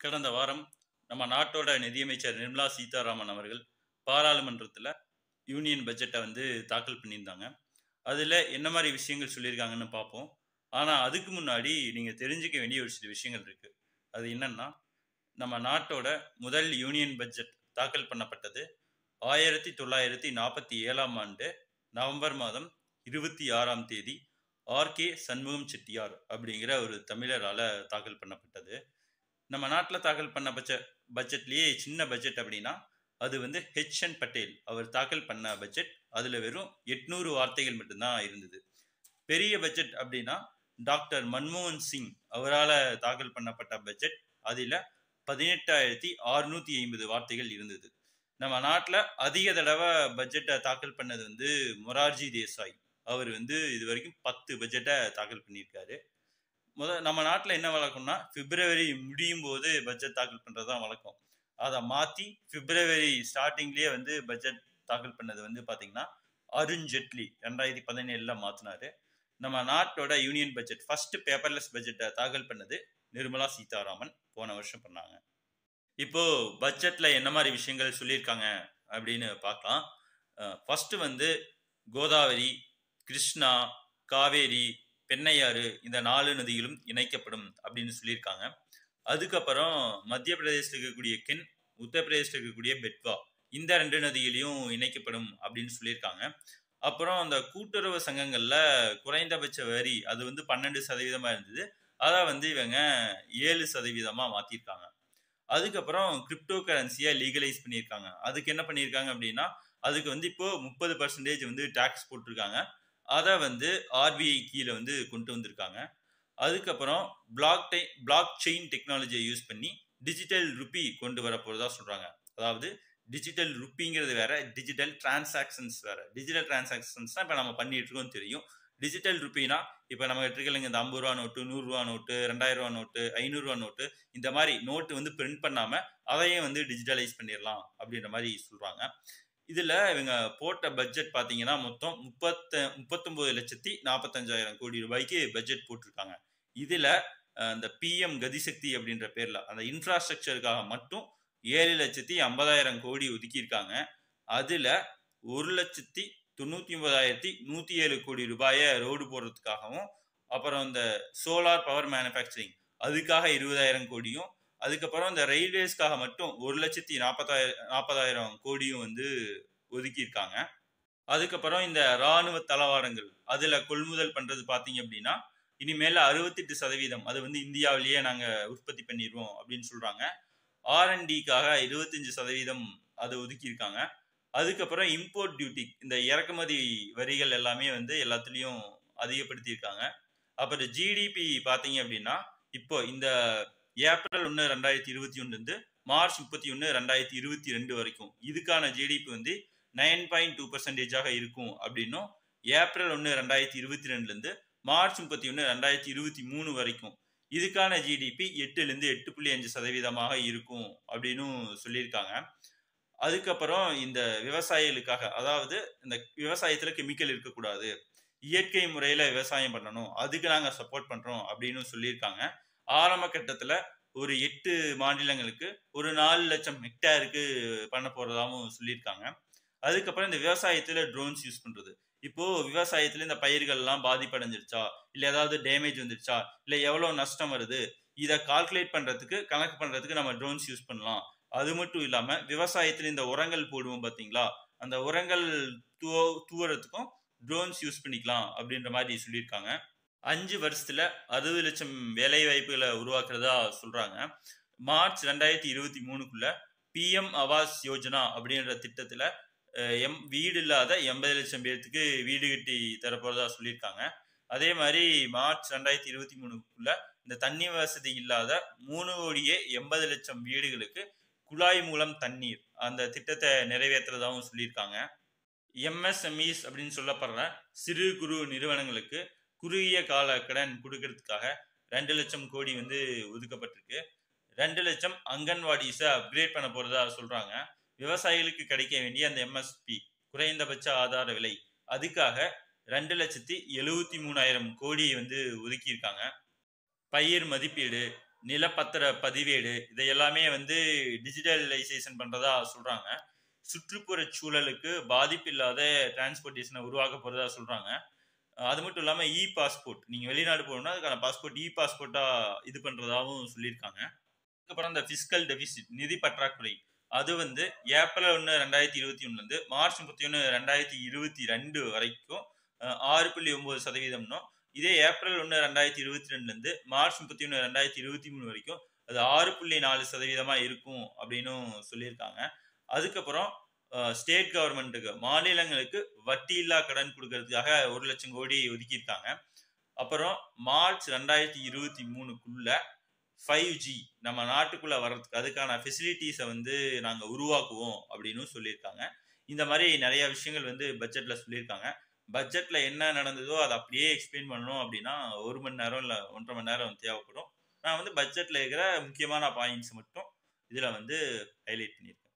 கடந்த வாரம் நம்ம நாட்டோட நிதியமைச்சர் நிர்மலா சீதாராமன் அவர்கள் பாராளுமன்றத்தில் யூனியன் பட்ஜெட்டை வந்து தாக்கல் பண்ணியிருந்தாங்க அதில் என்ன மாதிரி விஷயங்கள் சொல்லியிருக்காங்கன்னு பார்ப்போம் ஆனால் அதுக்கு முன்னாடி நீங்கள் தெரிஞ்சுக்க வேண்டிய ஒரு சில விஷயங்கள் இருக்குது அது என்னன்னா நம்ம நாட்டோட முதல் யூனியன் பட்ஜெட் தாக்கல் பண்ணப்பட்டது ஆயிரத்தி தொள்ளாயிரத்தி நாற்பத்தி ஏழாம் ஆண்டு நவம்பர் மாதம் இருபத்தி ஆறாம் தேதி ஆர்கே சண்முகம் செட்டியார் அப்படிங்கிற ஒரு தமிழரால் தாக்கல் பண்ணப்பட்டது நம்ம நாட்டில் தாக்கல் பண்ண பட்ச பட்ஜெட்லேயே சின்ன பட்ஜெட் அப்படின்னா அது வந்து ஹெச் என் பட்டேல் அவர் தாக்கல் பண்ண பட்ஜெட் அதில் வெறும் எட்நூறு வார்த்தைகள் மட்டும்தான் இருந்தது பெரிய பட்ஜெட் அப்படின்னா டாக்டர் மன்மோகன் சிங் அவரால் தாக்கல் பண்ணப்பட்ட பட்ஜெட் அதில் பதினெட்டாயிரத்தி அறுநூத்தி ஐம்பது வார்த்தைகள் இருந்தது நம்ம நாட்டில் அதிக தடவை பட்ஜெட்டை தாக்கல் பண்ணது வந்து மொரார்ஜி தேசாய் அவர் வந்து இது வரைக்கும் பத்து பட்ஜெட்டை தாக்கல் பண்ணியிருக்காரு முத நம்ம நாட்டில் என்ன வழக்கம்னா பிப்ரவரி முடியும் போது பட்ஜெட் தாக்கல் பண்ணுறது தான் வழக்கம் அதை மாற்றி பிப்ரவரி ஸ்டார்டிங்லேயே வந்து பட்ஜெட் தாக்கல் பண்ணது வந்து பார்த்தீங்கன்னா அருண் ஜெட்லி ரெண்டாயிரத்தி பதினேழில் மாற்றினாரு நம்ம நாட்டோட யூனியன் பட்ஜெட் ஃபர்ஸ்ட் பேப்பர்லெஸ் பட்ஜெட்டை தாக்கல் பண்ணது நிர்மலா சீதாராமன் போன வருஷம் பண்ணாங்க இப்போ பட்ஜெட்ல என்ன மாதிரி விஷயங்கள் சொல்லியிருக்காங்க அப்படின்னு பார்க்கலாம் ஃபர்ஸ்ட் வந்து கோதாவரி கிருஷ்ணா காவேரி பெண்ணையாறு இந்த நாலு நதிகளும் இணைக்கப்படும் அப்படின்னு சொல்லியிருக்காங்க அதுக்கப்புறம் மத்திய பிரதேசத்தில் இருக்கக்கூடிய கென் உத்தரப்பிரதேசத்தில் இருக்கக்கூடிய பெட்வா இந்த ரெண்டு நதிகளையும் இணைக்கப்படும் அப்படின்னு சொல்லியிருக்காங்க அப்புறம் அந்த கூட்டுறவு சங்கங்கள்ல குறைந்தபட்ச வரி அது வந்து பன்னெண்டு சதவீதமா இருந்தது அதை வந்து இவங்க ஏழு சதவீதமா மாத்திருக்காங்க அதுக்கப்புறம் கிரிப்டோ கரன்சியை லீகலைஸ் பண்ணியிருக்காங்க அதுக்கு என்ன பண்ணியிருக்காங்க அப்படின்னா அதுக்கு வந்து இப்போ முப்பது பர்சன்டேஜ் வந்து டேக்ஸ் போட்டிருக்காங்க அதை வந்து ஆர்பிஐ கீழே வந்து கொண்டு வந்திருக்காங்க அதுக்கப்புறம் பிளாக் டை பிளாக் செயின் டெக்னாலஜியை யூஸ் பண்ணி டிஜிட்டல் ருப்பி கொண்டு வர போகிறதா சொல்கிறாங்க அதாவது டிஜிட்டல் ருப்பிங்கிறது வேற டிஜிட்டல் டிரான்சாக்ஷன்ஸ் வேற டிஜிட்டல் டிரான்சாக்ஷன்ஸ் தான் இப்போ நம்ம பண்ணிட்டு இருக்கோம் தெரியும் டிஜிட்டல் ருப்பினா இப்போ நம்ம இருக்கலைங்க இந்த ஐம்பது ரூபா நோட்டு நூறுரூவா நோட்டு ரெண்டாயிரம் ரூபா நோட்டு ஐநூறுரூவா நோட்டு இந்த மாதிரி நோட்டு வந்து பிரிண்ட் பண்ணாமல் அதையும் வந்து டிஜிட்டலைஸ் பண்ணிடலாம் அப்படின்ற மாதிரி சொல்கிறாங்க இதில் இவங்க போட்ட பட்ஜெட் பார்த்தீங்கன்னா மொத்தம் முப்பத்த முப்பத்தொம்போது லட்சத்தி நாற்பத்தஞ்சாயிரம் கோடி ரூபாய்க்கு பட்ஜெட் போட்டிருக்காங்க இதில் இந்த பிஎம் கதிசக்தி அப்படின்ற பேரில் அந்த இன்ஃப்ராஸ்ட்ரக்சருக்காக மட்டும் ஏழு லட்சத்தி ஐம்பதாயிரம் கோடி ஒதுக்கியிருக்காங்க அதில் ஒரு லட்சத்தி தொண்ணூற்றி ஒன்பதாயிரத்தி நூற்றி ஏழு கோடி ரூபாயை ரோடு போடுறதுக்காகவும் அப்புறம் இந்த சோலார் பவர் மேனுஃபேக்சரிங் அதுக்காக இருபதாயிரம் கோடியும் அதுக்கப்புறம் இந்த ரயில்வேஸ்க்காக மட்டும் ஒரு லட்சத்தி நாற்பதாயிரம் நாற்பதாயிரம் கோடியும் வந்து ஒதுக்கியிருக்காங்க அதுக்கப்புறம் இந்த இராணுவ தளவாடங்கள் அதில் கொள்முதல் பண்ணுறது பார்த்தீங்க அப்படின்னா இனிமேல் அறுபத்தெட்டு சதவீதம் அது வந்து இந்தியாவிலேயே நாங்கள் உற்பத்தி பண்ணிடுவோம் அப்படின்னு சொல்கிறாங்க ஆர்என்டிக்காக இருபத்தஞ்சு சதவீதம் அதை ஒதுக்கியிருக்காங்க அதுக்கப்புறம் இம்போர்ட் டியூட்டி இந்த இறக்குமதி வரிகள் எல்லாமே வந்து எல்லாத்துலேயும் அதிகப்படுத்தியிருக்காங்க அப்புறம் ஜிடிபி பார்த்தீங்க அப்படின்னா இப்போ இந்த ஏப்ரல் ஒன்று ரெண்டாயிரத்தி இருபத்தி ஒன்றுலேருந்து மார்ச் முப்பத்தி ஒன்று ரெண்டாயிரத்தி இருபத்தி ரெண்டு வரைக்கும் இதுக்கான ஜிடிபி வந்து நைன் பாயிண்ட் டூ பர்சன்டேஜாக இருக்கும் அப்படின்னும் ஏப்ரல் ஒன்று ரெண்டாயிரத்தி இருபத்தி ரெண்டுலேருந்து மார்ச் முப்பத்தி ஒன்று ரெண்டாயிரத்தி இருபத்தி மூணு வரைக்கும் இதுக்கான ஜிடிபி எட்டுலேருந்து எட்டு புள்ளி அஞ்சு சதவீதமாக இருக்கும் அப்படின்னு சொல்லியிருக்காங்க அதுக்கப்புறம் இந்த விவசாயிகளுக்காக அதாவது இந்த விவசாயத்தில் கெமிக்கல் இருக்கக்கூடாது இயற்கை முறையில் விவசாயம் பண்ணணும் அதுக்கு நாங்கள் சப்போர்ட் பண்ணுறோம் அப்படின்னு சொல்லியிருக்காங்க ஆரம்ப கட்டத்தில் ஒரு எட்டு மாநிலங்களுக்கு ஒரு நாலு லட்சம் ஹெக்டேருக்கு பண்ண போகிறதாகவும் சொல்லியிருக்காங்க அதுக்கப்புறம் இந்த விவசாயத்தில் ட்ரோன்ஸ் யூஸ் பண்ணுறது இப்போ விவசாயத்துல இந்த பயிர்கள்லாம் பாதிப்படைஞ்சிருச்சா இல்லை ஏதாவது டேமேஜ் வந்துருச்சா இல்லை எவ்வளோ நஷ்டம் வருது இதை கால்குலேட் பண்ணுறதுக்கு கணக்கு பண்ணுறதுக்கு நம்ம ட்ரோன்ஸ் யூஸ் பண்ணலாம் அது மட்டும் இல்லாமல் விவசாயத்தில் இந்த உரங்கள் போடுவோம் பார்த்தீங்களா அந்த உரங்கள் தூ தூவுறதுக்கும் ட்ரோன்ஸ் யூஸ் பண்ணிக்கலாம் அப்படின்ற மாதிரி சொல்லியிருக்காங்க அஞ்சு வருஷத்துல அறுபது லட்சம் வேலை வாய்ப்புகளை உருவாக்குறதா சொல்றாங்க மார்ச் ரெண்டாயிரத்தி இருபத்தி மூணுக்குள்ள பிஎம் ஆவாஸ் யோஜனா அப்படின்ற திட்டத்துல எம் வீடு இல்லாத எண்பது லட்சம் பேர்த்துக்கு வீடு கட்டி தரப்போறதா சொல்லியிருக்காங்க அதே மாதிரி மார்ச் ரெண்டாயிரத்தி இருபத்தி மூணுக்குள்ள இந்த தண்ணி வசதி இல்லாத மூணு கோடியே எண்பது லட்சம் வீடுகளுக்கு குழாய் மூலம் தண்ணீர் அந்த திட்டத்தை நிறைவேற்றுறதாகவும் சொல்லியிருக்காங்க எம்எஸ்எம்இஸ் அப்படின்னு சொல்லப்படுற சிறு குறு நிறுவனங்களுக்கு குறுகிய கால கடன் கொடுக்கறதுக்காக ரெண்டு லட்சம் கோடி வந்து ஒதுக்கப்பட்டிருக்கு ரெண்டு லட்சம் அங்கன்வாடிஸை அப்கிரேட் பண்ண போறதா சொல்றாங்க விவசாயிகளுக்கு கிடைக்க வேண்டிய அந்த எம்எஸ்பி குறைந்தபட்ச ஆதார விலை அதுக்காக ரெண்டு லட்சத்தி எழுவத்தி மூணாயிரம் கோடி வந்து ஒதுக்கியிருக்காங்க பயிர் மதிப்பீடு நிலப்பத்திர பதிவேடு இதை எல்லாமே வந்து டிஜிட்டலைசேஷன் பண்றதா சொல்றாங்க சுற்றுப்புற சூழலுக்கு பாதிப்பு இல்லாத டிரான்ஸ்போர்ட்டேஷனை உருவாக்க போறதா சொல்றாங்க அஹ் அது மட்டும் இல்லாம இ பாஸ்போர்ட் நீங்க வெளிநாடு போகணும்னா அதுக்கான பாஸ்போர்ட் இ பாஸ்போர்ட்டா இது பண்றதாவும் சொல்லியிருக்காங்க அதுக்கப்புறம் இந்த பிசிக்கல் டெபிசிட் நிதி பற்றாக்குறை அது வந்து ஏப்ரல் ஒன்று ரெண்டாயிரத்தி இருபத்தி ஒன்றுலேருந்து மார்ச் முப்பத்தி ஒன்று ரெண்டாயிரத்தி இருபத்தி ரெண்டு வரைக்கும் அஹ், ஆறு புள்ளி ஒம்பது சதவீதம்னும் இதே ஏப்ரல் ஒன்று ரெண்டாயிரத்தி இருபத்தி ரெண்டுலேருந்து மார்ச் முப்பத்தி ஒன்று ரெண்டாயிரத்தி இருபத்தி மூணு வரைக்கும் அது ஆறு புள்ளி நாலு சதவீதமாக இருக்கும் அப்படின்னும் சொல்லியிருக்காங்க அதுக்கப்புறம் ஸ்டேட் கவர்மெண்ட்டுக்கு மாநிலங்களுக்கு வட்டி இல்லா கடன் கொடுக்கறதுக்காக ஒரு லட்சம் கோடி ஒதுக்கியிருக்காங்க அப்புறம் மார்ச் ரெண்டாயிரத்தி இருபத்தி மூணுக்குள்ள ஃபைவ் ஜி நம்ம நாட்டுக்குள்ள வர்றதுக்கு அதுக்கான ஃபெசிலிட்டிஸை வந்து நாங்கள் உருவாக்குவோம் அப்படின்னு சொல்லியிருக்காங்க இந்த மாதிரி நிறைய விஷயங்கள் வந்து பட்ஜெட்ல சொல்லியிருக்காங்க பட்ஜெட்ல என்ன நடந்ததோ அதை அப்படியே எக்ஸ்பிளைன் பண்ணணும் அப்படின்னா ஒரு மணி நேரம் இல்லை ஒன்றரை மணி நேரம் தேவைப்படும் நான் வந்து பட்ஜெட்ல இருக்கிற முக்கியமான பாயிண்ட்ஸ் மட்டும் இதில் வந்து ஹைலைட் பண்ணியிருக்கேன்